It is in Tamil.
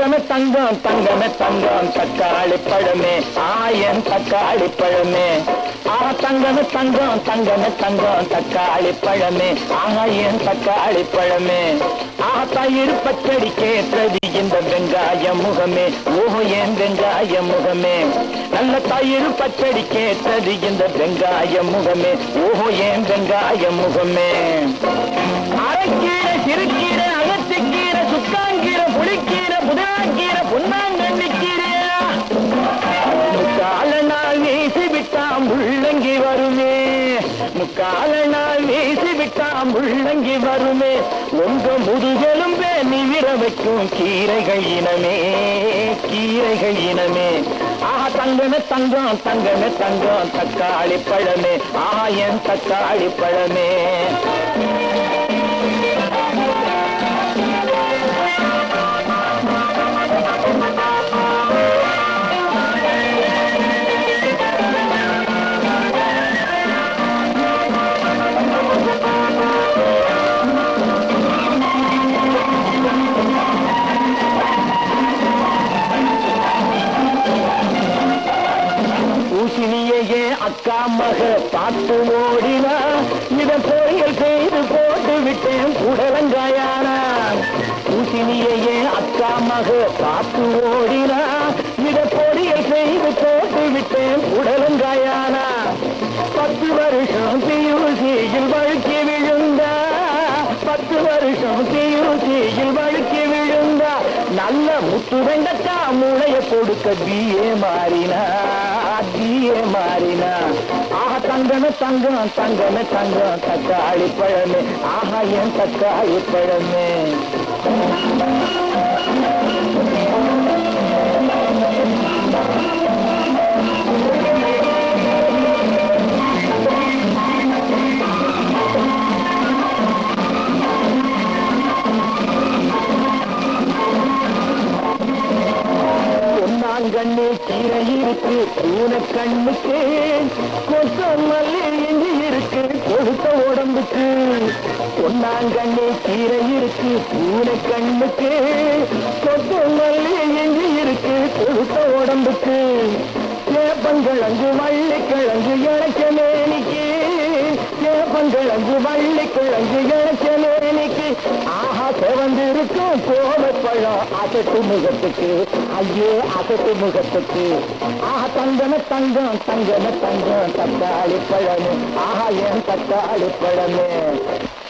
தங்கமே தங்கம் தங்கமே தங்கம் தக்காளி பழமே ஆயன் தக்காளி பழமே ஆஹா தங்கமே தங்கம் தங்கமே தங்கம் தக்காளி பழமே ஆயன் தக்காளி பழமே ஆஹா தயிர் பச்சடி கேட்டது இந்த வெங்காய முகமே ஓஹோ ஏன் வெங்காய முகமே நல்ல தயிர் பச்சடி கேட்டது இந்த வெங்காய முகமே ஓஹோ ஏன் வெங்காய முகமே அரைக்கீரை சிறுக்கீரை அகத்திக்கீரை சுக்காங்கீரை புளிக்கீரை புதினாக்கீரை பொன்னாங்கண்ணிக்கீரை முக்கால நாள் வீசி விட்டா முள்ளங்கி வருமே முக்கால நாள் வீசி விட்டா முள்ளங்கி வருமே உங்க முதுகெலும்பே நிவிர வைக்கும் கீரைகள் இனமே கீரைகள் இனமே ஆஹா தங்கமே தங்கம் தங்கமே தங்கம் தக்காளி பழமே ஆஹா என் தக்காளி பழமே பூசணியே அக்கா மக பார்த்து ஓடினா இதை பொரியல் செய்து போட்டு விட்டேன் புடலங்காயானா பூசணியே அக்கா மக பார்த்து ஓடினா இதை பொரியல் செய்து போட்டு விட்டேன் புடலங்காயானா பத்து வருஷம் பியூசியில் வழுக்கி விழுந்தா பத்து வருஷம் பியூசியில் வழுக்கி விழுந்தா நல்ல முத்து வெண்டக்கா மூளைய கொடுக்க பிஏ மாறினா பிஏ மாறினா ஆஹா தங்கமே தங்கம் தங்கமே தங்கம் தக்காளி பழமே ஆஹா என் தக்காளி பழமே பொன்னாங்கண்ணு கீரை இருக்கு பூனை கண்ணுக்கு கொத்தமல்லி இஞ்சி இருக்கு கொழுத்த உடம்புக்கு பொன்னாங்கண்ணு கீரை இருக்கு பூனை கண்ணுக்கு கொத்தமல்லி இஞ்சி இருக்கு கொழுத்த உடம்புக்கு சேப்பங்கிழங்கு வள்ளிக்கிழங்கு இழைச்ச மேனிக்கு சேப்பங்கிழங்கு வள்ளிக்கிழங்கு இழைச்ச மேனிக்கு ஆஹா செவந்திருக்கும் கோவைப்பழம் அசட்டு முகத்துக்கு ஐயே அசட்டு முகத்துக்கு ஆஹா தங்கமே தங்கம் தங்கமே தங்கம் தக்காளி பழமே ஆஹா ஏன் தக்காளி பழமே